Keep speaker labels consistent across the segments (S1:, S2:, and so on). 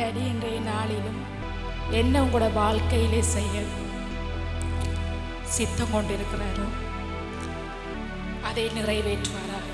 S1: Daddy இன்றைய நாளிலும் என்ன உங்களோட வாழ்க்கையிலே செய்ய சித்தம் கொண்டிருக்கிறாரோ அதை நிறைவேற்றுவாராக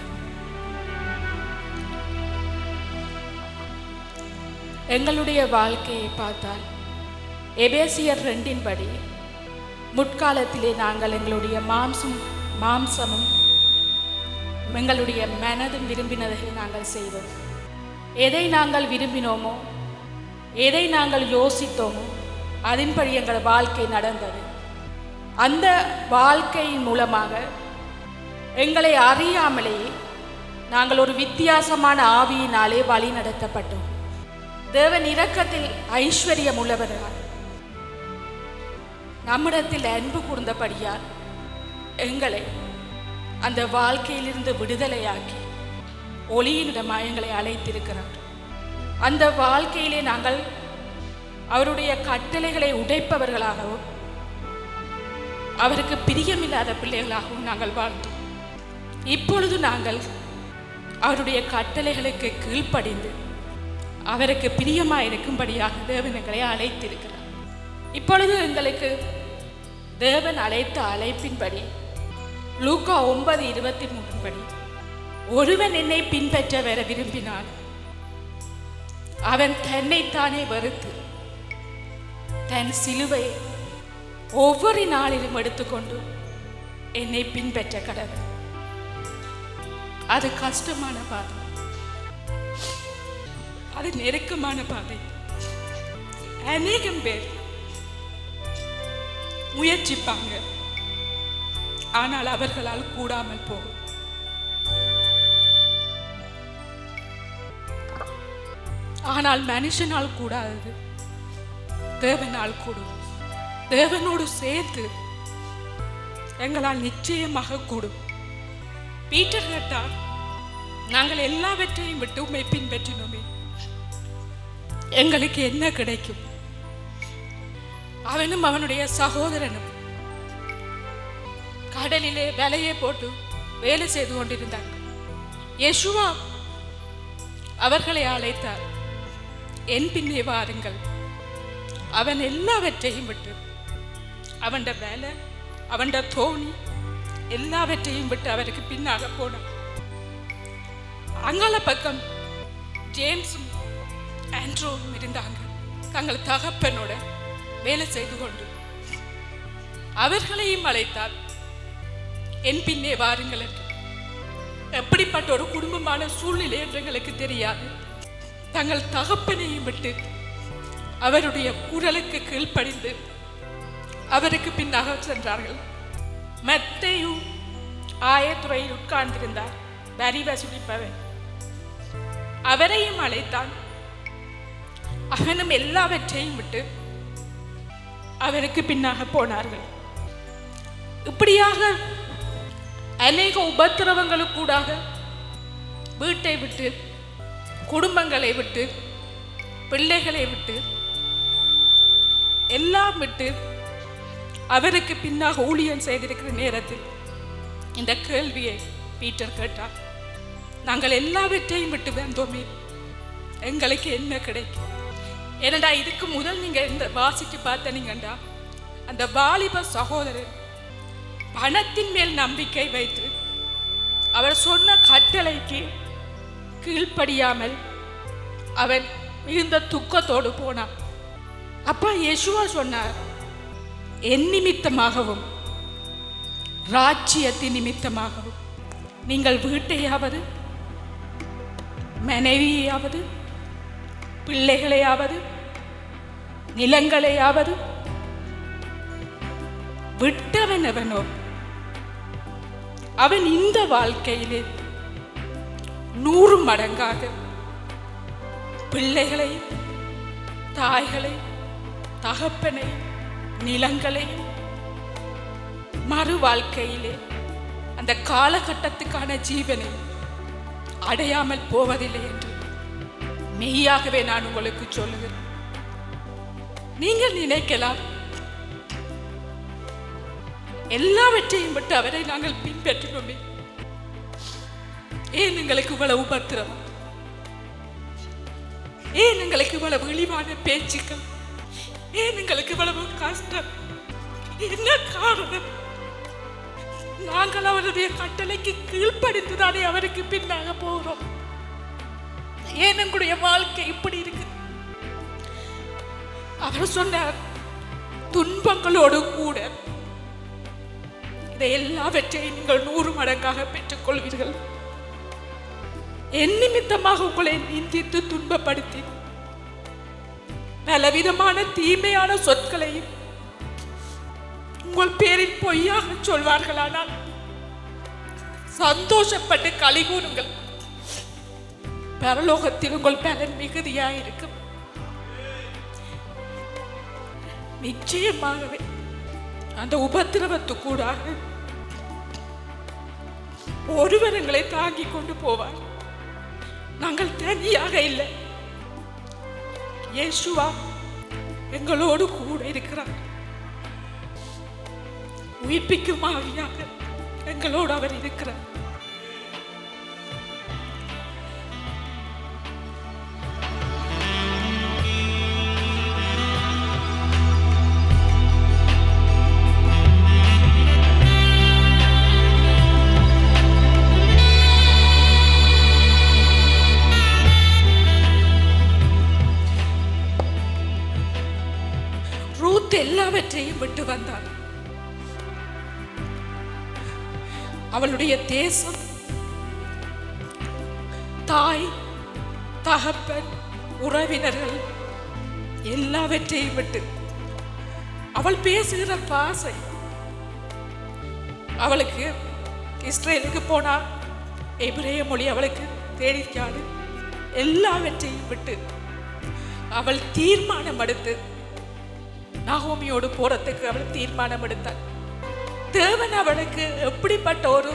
S1: எங்களுடைய வாழ்க்கையை பார்த்தால் எபேசியர் ரெண்டின் படி முற்காலத்திலே நாங்கள் எங்களுடைய மாம்சம் மாம்சமும் எங்களுடைய மனதும் விரும்பினதை நாங்கள் செய்தோம் எதை நாங்கள் விரும்பினோமோ எதை நாங்கள் யோசித்தோமோ அதன்படி எங்கள் வாழ்க்கை நடந்தது அந்த வாழ்க்கையின் மூலமாக எங்களை அறியாமலேயே நாங்கள் ஒரு வித்தியாசமான ஆவியினாலே வழி நடத்தப்பட்டோம் தேவன் இரக்கத்தில் ஐஸ்வர்யம் உள்ளவரால் நம்மிடத்தில் அன்பு கூர்ந்தபடியால் எங்களை அந்த வாழ்க்கையிலிருந்து விடுதலையாக்கி ஒளியினிடமாக எங்களை அழைத்திருக்கிறார் அந்த வாழ்க்கையிலே நாங்கள் அவருடைய கட்டளைகளை உடைப்பவர்களாகவும் அவருக்கு பிரியமில்லாத பிள்ளைகளாகவும் நாங்கள் வாழ்ந்தோம் இப்பொழுது நாங்கள் அவருடைய கட்டளைகளுக்கு கீழ்ப்படிந்து அவருக்கு பிரியமாக இருக்கும்படியாக தேவன் எங்களை அழைத்திருக்கிறார் இப்பொழுது எங்களுக்கு தேவன் அழைத்த அழைப்பின்படி லூக்கா ஒன்பது இருபத்தி மூன்று படி ஒருவன் என்னை பின்பற்ற வர விரும்பினான் அவன் தன்னைத்தானே வெறுத்து தன் சிலுவை ஒவ்வொரு நாளிலும் எடுத்துக்கொண்டு என்னை பின்பற்ற கடவுள் அது கஷ்டமான பாதை அது நெருக்கமான பாதை அநேகம் பேர் முயற்சிப்பாங்க ஆனால் அவர்களால் கூடாமல் போகும் ஆனால் மனுஷனால் கூடாதது தேவனால் கூடும் தேவனோடு சேர்த்து எங்களால் நிச்சயமாக கூடும் பீட்டர் கேட்டார் நாங்கள் எல்லாவற்றையும் விட்டு உண்மை பின்பற்றினோமே எங்களுக்கு என்ன கிடைக்கும் அவனும் அவனுடைய சகோதரனும் கடலிலே வலையை போட்டு வேலை செய்து கொண்டிருந்தாங்க யேசுவா அவர்களை அழைத்தார் என் பின்னே வாருங்கள் அவன் எல்லாவற்றையும் விட்டு அவன் வேலை அவன் தோணி எல்லாவற்றையும் விட்டு அவருக்கு பின்னாக போனான் அங்கால பக்கம் ஜேம்ஸும் ஆண்ட்ரோவும் இருந்தாங்க தங்கள் தகப்பனோட வேலை செய்து கொண்டு அவர்களையும் அழைத்தார் என் பின்னே வாருங்கள் என்று எப்படிப்பட்ட ஒரு குடும்பமான சூழ்நிலை என்று எங்களுக்கு தெரியாது தங்கள் தகப்பனையும் விட்டு அவருடைய குரலுக்கு கீழ்ப்படிந்து அவருக்கு பின்னாக சென்றார்கள் மெத்தையும் ஆயத்துறையில் உட்கார்ந்திருந்தார் வரி வசூலிப்பவன் அவரையும் அழைத்தான் அவனும் எல்லாவற்றையும் விட்டு அவருக்கு பின்னாக போனார்கள் இப்படியாக அநேக உபத்திரவங்களுக்கூடாக வீட்டை விட்டு குடும்பங்களை விட்டு பிள்ளைகளை விட்டு எல்லாம் விட்டு அவருக்கு பின்னாக ஊழியம் செய்திருக்கிற நேரத்தில் இந்த கேள்வியை பீட்டர் கேட்டார் நாங்கள் எல்லாவற்றையும் விட்டு வந்தோமே எங்களுக்கு என்ன கிடைக்கும் ஏனடா இதுக்கு முதல் நீங்க இந்த வாசிச்சு பார்த்தனீங்கண்டா அந்த வாலிப சகோதரர் பணத்தின் மேல் நம்பிக்கை வைத்து அவர் சொன்ன கட்டளைக்கு கீழ்ப்படியாமல் அவன் மிகுந்த துக்கத்தோடு போனான் அப்பா யேசுவா சொன்னார் என் நிமித்தமாகவும் ராஜ்யத்தின் நிமித்தமாகவும் நீங்கள் வீட்டையாவது மனைவியாவது பிள்ளைகளையாவது நிலங்களையாவது விட்டவன் அவனோ அவன் இந்த வாழ்க்கையிலே நூறு மடங்காக பிள்ளைகளையும் தாய்களையும் தகப்பனையும் நிலங்களையும் மறு வாழ்க்கையிலே அந்த காலகட்டத்துக்கான ஜீவனை அடையாமல் போவதில்லை என்று மெய்யாகவே நான் உங்களுக்கு சொல்லுகிறேன் நீங்கள் நினைக்கலாம் எல்லாவற்றையும் விட்டு அவரை நாங்கள் பின்பற்றினோமே ஏன் எங்களுக்கு இவ்வளவு உபத்திரம் ஏன் எங்களுக்கு இவ்வளவு இழிவான பேச்சுக்கள் ஏன் எங்களுக்கு இவ்வளவு கஷ்டம் என்ன காரணம் நாங்கள் அவருடைய கட்டளைக்கு கீழ்ப்படிந்துதானே அவருக்கு பின்னாக போகிறோம் ஏன் எங்களுடைய வாழ்க்கை இப்படி இருக்கு அவர் சொன்னார் துன்பங்களோடு கூட இதை எல்லாவற்றையும் நீங்கள் நூறு மடங்காக பெற்றுக் கொள்வீர்கள் என் நிமித்தமாக உங்களை நிந்தித்து துன்பப்படுத்தி பலவிதமான தீமையான சொற்களையும் உங்கள் பேரில் பொய்யாக சொல்வார்களானால் சந்தோஷப்பட்டு களி கூறுங்கள் பரலோகத்தில் உங்கள் பலன் மிகுதியாயிருக்கும் நிச்சயமாகவே அந்த உபத்திரவத்துக்கூடாக ஒருவர் எங்களை தாங்கிக் கொண்டு போவார் நாங்கள் தனியாக இல்லை இயேசுவா எங்களோடு கூட இருக்கிறார் உயிர்ப்பிக்கும் ஆவியாக எங்களோடு அவர் இருக்கிறார் ரூத் எல்லாவற்றையும் விட்டு வந்தாள் அவளுடைய தேசம் தாய் தகப்பன் உறவினர்கள் எல்லாவற்றையும் விட்டு அவள் பேசுகிற பாசை அவளுக்கு இஸ்ரேலுக்கு போனா எபிரேய மொழி அவளுக்கு தேடிக்காது எல்லாவற்றையும் விட்டு அவள் தீர்மானம் எடுத்து நாகோமியோடு போறதுக்கு அவள் தீர்மானம் எடுத்தாள் தேவன் அவளுக்கு எப்படிப்பட்ட ஒரு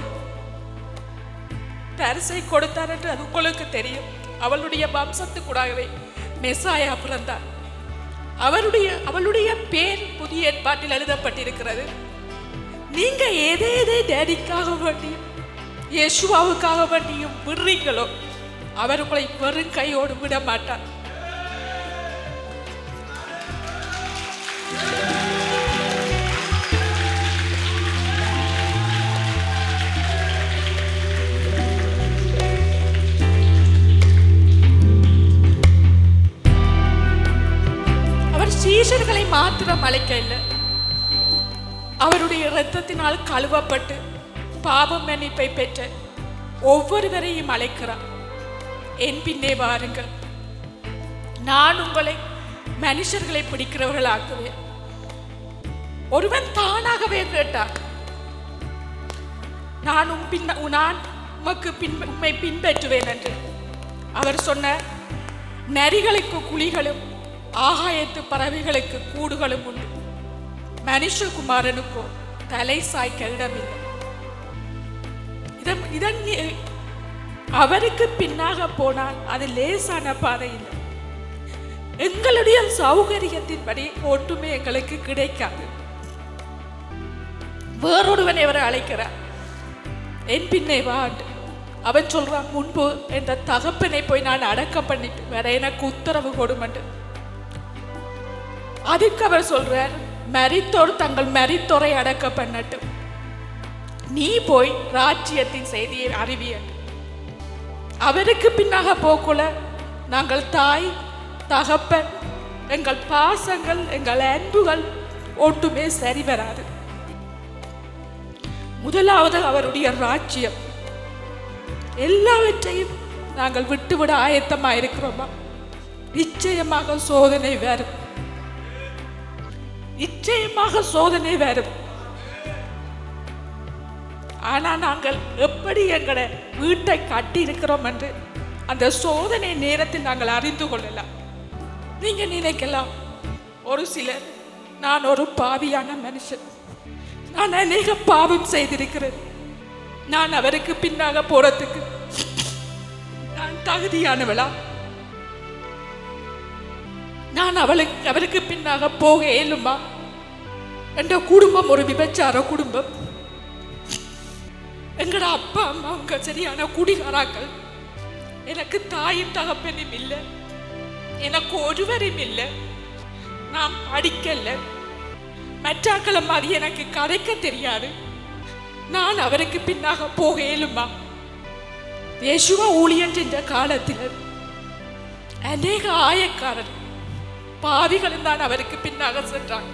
S1: பரிசை கொடுத்தார் என்று அது உங்களுக்கு தெரியும் அவளுடைய வம்சத்துக்கூடாகவே மெசாயா பிறந்தார் அவருடைய அவளுடைய பேர் புதிய ஏற்பாட்டில் எழுதப்பட்டிருக்கிறது நீங்க எதை எதை டேடிக்காக வேண்டியும் இயேசுவாவுக்காக வேண்டியும் விடுறீங்களோ அவர் உங்களை வெறும் கையோடு விட மாட்டார் அவர் சீஷர்களை மாத்திரம் அழைக்க இல்லை அவருடைய இரத்தத்தினால் கழுவப்பட்டு பாவம் மன்னிப்பை பெற்ற ஒவ்வொருவரையும் அழைக்கிறார் என் பின்னே வாருங்கள் நான் உங்களை மனுஷர்களை பிடிக்கிறவர்களாக்குவேன் ஒருவன் தானாகவே கேட்டான் நான் உம் பின் நான் உமக்கு பின் உம்மை பின்பற்றுவேன் என்று அவர் சொன்ன நரிகளுக்கு குழிகளும் ஆகாயத்து பறவைகளுக்கு கூடுகளும் உண்டு மனுஷகுமாரனுக்கோ தலை சாய்க்க இடமில்லை இதன் இதன் எ- அவருக்கு பின்னாக போனால் அது லேசான பாதை இல்லை எங்களுடைய சௌகரியத்தின்படி ஒட்டுமே எங்களுக்கு கிடைக்காது வேறொருவன் இவரை அழைக்கிறார் என் பின்னே வா என்று. அவன் சொல்றான் முன்பு என்ற தகப்பனை போய் நான் அடக்கம் பண்ணிட்டு வேற எனக்கு உத்தரவு கொடுமண்டு அதுக்கு அவர் சொல்றார் மரித்தோர் தங்கள் மரித்தோரை அடக்க பண்ணட்டும் நீ போய் ராஜ்யத்தின் செய்தியை அறிவிய அவருக்கு பின்னாக போக்குள்ள நாங்கள் தாய் தகப்பன் எங்கள் பாசங்கள் எங்கள் அன்புகள் ஒட்டுமே சரி வராது முதலாவது அவருடைய ராஜ்யம் எல்லாவற்றையும் நாங்கள் விட்டுவிட ஆயத்தமா இருக்கிறோமா நிச்சயமாக சோதனை வரும் நிச்சயமாக சோதனை வரும் ஆனா நாங்கள் எப்படி எங்களை வீட்டை கட்டி இருக்கிறோம் என்று அந்த சோதனை நேரத்தில் நாங்கள் அறிந்து கொள்ளலாம் நீங்க நினைக்கலாம் ஒரு சிலர் நான் ஒரு பாவியான மனுஷன் நான் அநேக பாவம் செய்திருக்கிறேன் நான் அவருக்கு பின்னாக போறதுக்கு நான் தகுதியானவளா நான் அவளுக்கு அவருக்கு பின்னாக போக இயலுமா என்ற குடும்பம் ஒரு விபச்சார குடும்பம் எங்கட அப்பா அம்மா அவங்க சரியான குடிகாராக்கள் எனக்கு தாயும் தகப்பனும் இல்லை எனக்கு ஒருவரும் இல்லை நான் படிக்கல மற்றாக்களை மாதிரி எனக்கு கதைக்க தெரியாது நான் அவருக்கு பின்னாக போக இயலுமா யேசுவா ஊழியன் சென்ற காலத்தில் அநேக ஆயக்காரர் பாவிகளும் தான் அவருக்கு பின்னாக சென்றாங்க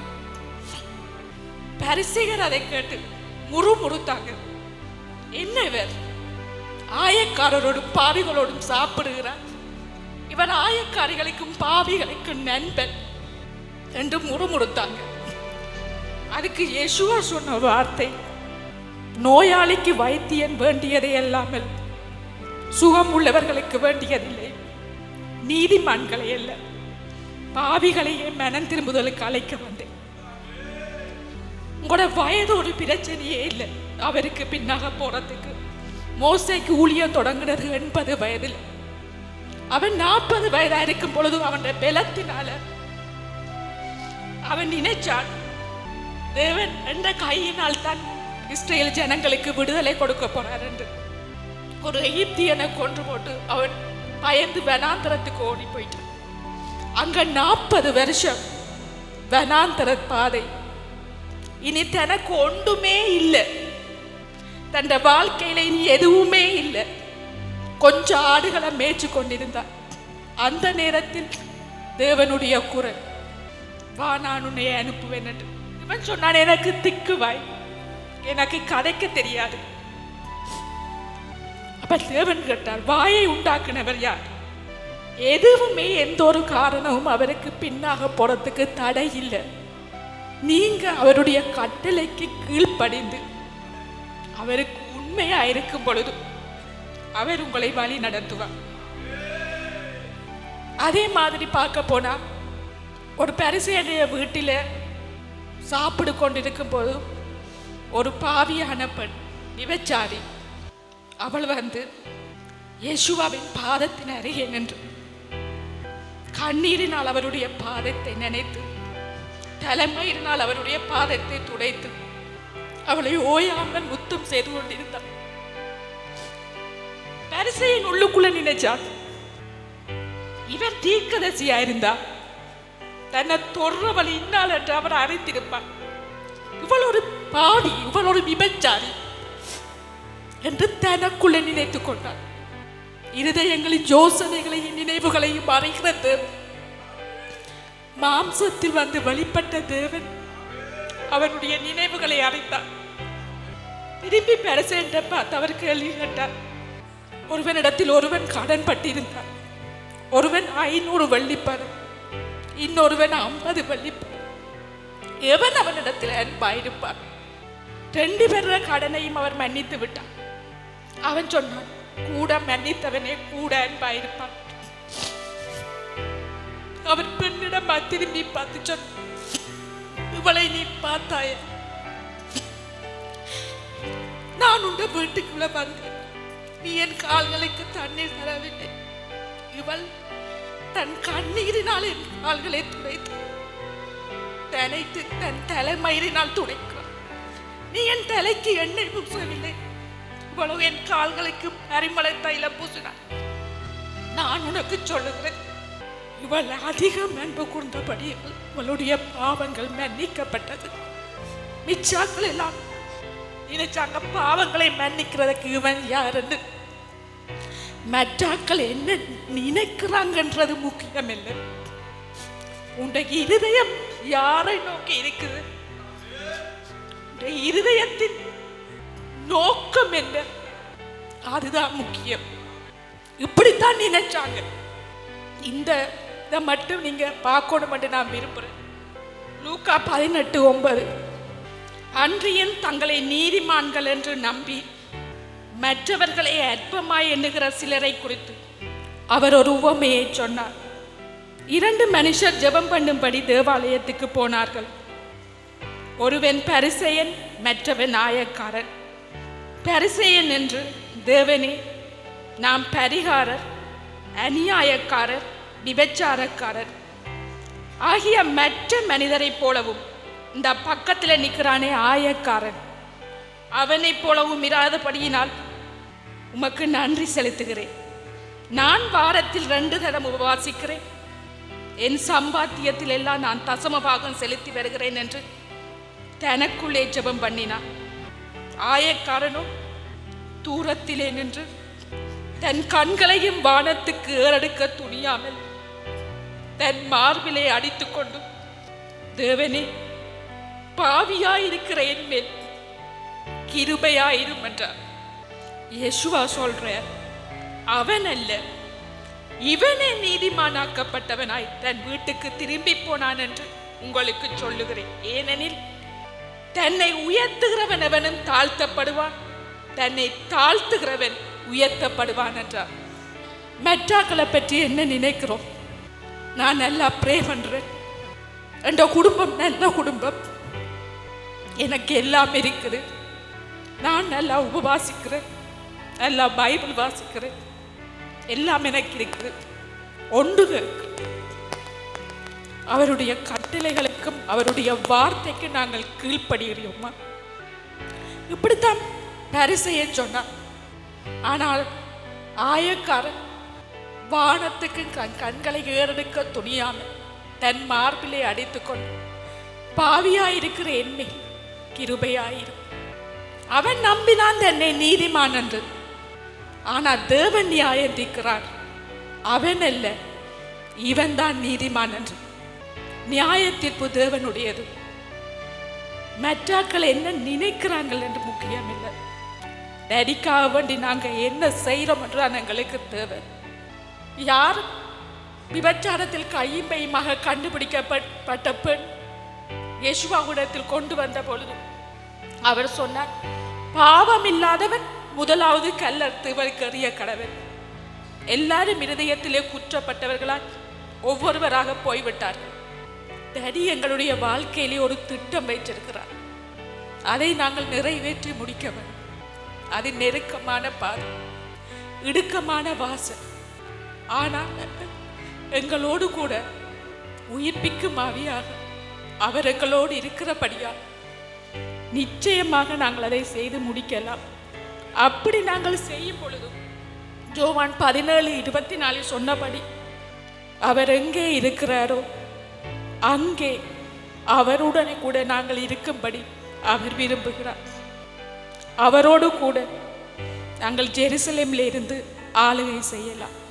S1: பரிசேகர் அதை கேட்டு முறுமுறுத்தாங்க என்ன இவர் ஆயக்காரரோடும் பாவிகளோடும் சாப்பிடுகிறார் இவர் ஆயக்காரிகளுக்கும் பாவிகளுக்கும் நண்பன் என்று முறுமுறுத்தாங்க அதுக்கு யேசுவா சொன்ன வார்த்தை நோயாளிக்கு வைத்தியன் வேண்டியதை அல்லாமல் சுகம் உள்ளவர்களுக்கு வேண்டியதில்லை நீதிமான்களை அல்ல பாவிகளையே மனம் திரும்புதலுக்கு அழைக்க வந்தேன் உங்களோட வயது ஒரு பிரச்சனையே இல்லை அவருக்கு பின்னாக போறதுக்கு மோசைக்கு ஊழியம் தொடங்கினது எண்பது வயதில் அவன் நாற்பது வயதா இருக்கும் பொழுது அவன் பலத்தினால அவன் நினைச்சான் தேவன் என்ற கையினால் தான் இஸ்ரேல் ஜனங்களுக்கு விடுதலை கொடுக்க போறார் என்று ஒரு எகிப்தியனை கொன்று போட்டு அவன் பயந்து வனாந்தரத்துக்கு ஓடி போயிட்டான் அங்க நாற்பது வருஷம் வனாந்தர பாதை இனி தனக்கு ஒன்றுமே இல்லை தன் வாழ்க்கையில இனி எதுவுமே இல்லை கொஞ்சம் ஆடுகளை மேய்ச்சு கொண்டிருந்தார் அந்த நேரத்தில் தேவனுடைய குரல் வா நான் உன்னை அனுப்புவேன் என்று இவன் சொன்னான் எனக்கு திக்குவாய் எனக்கு கதைக்க தெரியாது அப்ப தேவன் கேட்டார் வாயை உண்டாக்குனவர் யார் எதுவுமே எந்த ஒரு காரணமும் அவருக்கு பின்னாக போறதுக்கு தடை இல்லை நீங்க அவருடைய கட்டளைக்கு கீழ்ப்படிந்து அவருக்கு உண்மையா இருக்கும் பொழுது அவர் உங்களை வழி நடத்துவார் அதே மாதிரி பார்க்க போனா ஒரு பரிசையுடைய வீட்டில் சாப்பிடு கொண்டிருக்கும் போது ஒரு பாவியான பெண் விபச்சாரி அவள் வந்து யேசுவாவின் பாதத்தின் அருகே நின்று கண்ணீரினால் அவருடைய பாதத்தை நினைத்து தலைமயிரினால் அவருடைய பாதத்தை துடைத்து அவளை ஓயாமல் முத்தம் செய்து கொண்டிருந்தாள் பரிசையின் உள்ளுக்குள்ள நினைச்சான் இவர் தீர்க்கதரிசியா இருந்தா தன்னை தொடுறவள் இன்னாள் என்று அவர் அறிந்திருப்பார் இவள் ஒரு பாவி இவள் ஒரு விபச்சாரி என்று தனக்குள்ள நினைத்துக் கொண்டார் இருதயங்களின் யோசனைகளையும் நினைவுகளையும் அறிகிற தேவன் மாம்சத்தில் வந்து வெளிப்பட்ட தேவன் அவனுடைய நினைவுகளை அறிந்தார் திரும்பி பெறசேன்ற பார்த்து அவர் கேள்வி கேட்டார் ஒருவனிடத்தில் ஒருவன் கடன் பட்டிருந்தார் ஒருவன் ஐநூறு வெள்ளிப்பணம் இன்னொருவன் ஐம்பது வெள்ளிப்பணம் எவன் அவனிடத்தில் அன்பாயிருப்பான் ரெண்டு பேர கடனையும் அவர் மன்னித்து விட்டான் அவன் சொன்னான் கூட மன்னித்தவனே கூட அன்பாயிருப்பான் அவர் பெண்ணிடம் திரும்பி பார்த்து சொன்ன இவளை நீ பார்த்தாய நான் உண்ட வீட்டுக்குள்ள வந்தேன் நீ என் கால்களுக்கு தண்ணீர் தரவில்லை இவள் தன் கண்ணீரினால் என் கால்களை துடைத்து தனைத்து தன் தலைமயிரினால் துடைக்கிறாள் நீ என் தலைக்கு எண்ணெய் பூசவில்லை இவ்வளவு என் கால்களுக்கு பரிமள தைலம் பூசினாள் நான் உனக்கு சொல்லுகிறேன் இவள் அதிகம் அன்பு கூர்ந்தபடி இவளுடைய பாவங்கள் மன்னிக்கப்பட்டது மிச்சாக்கள் எல்லாம் நினைச்சாங்க பாவங்களை மன்னிக்கிறதுக்கு இவன் யாருன்னு மற்றாக்கள் என்ன நினைக்கிறாங்கன்றது முக்கியம் இல்லை உன்டைய இருதயம் யாரை நோக்கி இருக்குது உன்னுடைய இருதயத்தின் நோக்கம் என்ன அதுதான் முக்கியம் இப்படித்தான் நினைச்சாங்க இந்த இதை மட்டும் நீங்க பார்க்கணும் நான் விரும்புறேன் லூக்கா பதினெட்டு ஒன்பது அன்றியும் தங்களை நீதிமான்கள் என்று நம்பி மற்றவர்களை அற்பமாய் எண்ணுகிற சிலரை குறித்து அவர் ஒரு உவமையை சொன்னார் இரண்டு மனுஷர் ஜெபம் பண்ணும்படி தேவாலயத்துக்கு போனார்கள் ஒருவன் பரிசெயன் மற்றவன் ஆயக்காரன் பரிசெயன் என்று தேவனே நாம் பரிகாரர் அநியாயக்காரர் விபச்சாரக்காரர் ஆகிய மற்ற மனிதரைப் போலவும் இந்த பக்கத்தில் நிற்கிறானே ஆயக்காரன் அவனைப் போலவும் இராதபடியினால் உமக்கு நன்றி செலுத்துகிறேன் நான் வாரத்தில் ரெண்டு தரம் உபவாசிக்கிறேன் என் சம்பாத்தியத்தில் எல்லாம் நான் தசம பாகம் செலுத்தி வருகிறேன் என்று தனக்குள்ளே ஜெபம் பண்ணினான் ஆயக்காரனும் தூரத்திலே நின்று தன் கண்களையும் வானத்துக்கு ஏறெடுக்க துணியாமல் தன் மார்பிலே அடித்துக்கொண்டு தேவனே பாவியாயிருக்கிற என் மேல் கிருபையாயிரும் என்றார் யேசுவா சொல்றார் அவன் அல்ல இவனே நீதிமானாக்கப்பட்டவனாய் தன் வீட்டுக்கு திரும்பி போனான் என்று உங்களுக்கு சொல்லுகிறேன் ஏனெனில் தன்னை உயர்த்துகிறவன் எவனும் தாழ்த்தப்படுவான் தன்னை தாழ்த்துகிறவன் உயர்த்தப்படுவான் என்றார் மெட்ராக்களை பற்றி என்ன நினைக்கிறோம் நான் நல்லா ப்ரே பண்றேன் என் குடும்பம் நல்ல குடும்பம் எனக்கு எல்லாம் இருக்குது நான் நல்லா உபவாசிக்கிறேன் நல்லா பைபிள் வாசிக்கிறேன் எல்லாம் எனக்கு இருக்குது ஒன்றுக இருக்கு அவருடைய கட்டளைகளுக்கும் அவருடைய வார்த்தைக்கு நாங்கள் கீழ்ப்படுகிறோமா இப்படித்தான் பரிசைய சொன்னான் ஆனால் ஆயக்காரன் வானத்துக்கு கண் கண்களை ஏறெடுக்க துணியாமல் தன் மார்பிலே அடித்துக்கொண்டு பாவியாயிருக்கிற என்னை கிருபையாயிரும் அவன் நம்பினான் தன்னை நீதிமான் என்று ஆனால் தேவன் நியாயந்திக்கிறார் அவன் அல்ல இவன் தான் நீதிமான் என்று நியாய தீர்ப்பு தேவனுடையது மற்றாக்கள் என்ன நினைக்கிறாங்கள் என்று முக்கியம் இல்லை டேடிக்காக வேண்டி நாங்கள் என்ன செய்கிறோம் என்றால் எங்களுக்கு தேவை யார் விபச்சாரத்தில் கையும் பையுமாக கண்டுபிடிக்கப்பட்ட பெண் யேசுவாவிடத்தில் கொண்டு வந்த பொழுது அவர் சொன்னார் பாவம் இல்லாதவன் முதலாவது கல்லறுத்து எறிய கடவன் எல்லாரும் இருதயத்திலே குற்றப்பட்டவர்களால் ஒவ்வொருவராக போய்விட்டார்கள் டேடி எங்களுடைய வாழ்க்கையிலே ஒரு திட்டம் வைத்திருக்கிறார் அதை நாங்கள் நிறைவேற்றி முடிக்க வேண்டும் அது நெருக்கமான பாதை இடுக்கமான வாசல் ஆனால் எங்களோடு கூட உயிர்ப்பிக்கும் ஆவியாக அவர் எங்களோடு இருக்கிறபடியால் நிச்சயமாக நாங்கள் அதை செய்து முடிக்கலாம் அப்படி நாங்கள் செய்யும் பொழுதும் ஜோவான் பதினேழு இருபத்தி நாலில் சொன்னபடி அவர் எங்கே இருக்கிறாரோ அங்கே அவருடனே கூட நாங்கள் இருக்கும்படி அவர் விரும்புகிறார் அவரோடு கூட நாங்கள் ஜெருசலேமில் இருந்து ஆளுகை செய்யலாம்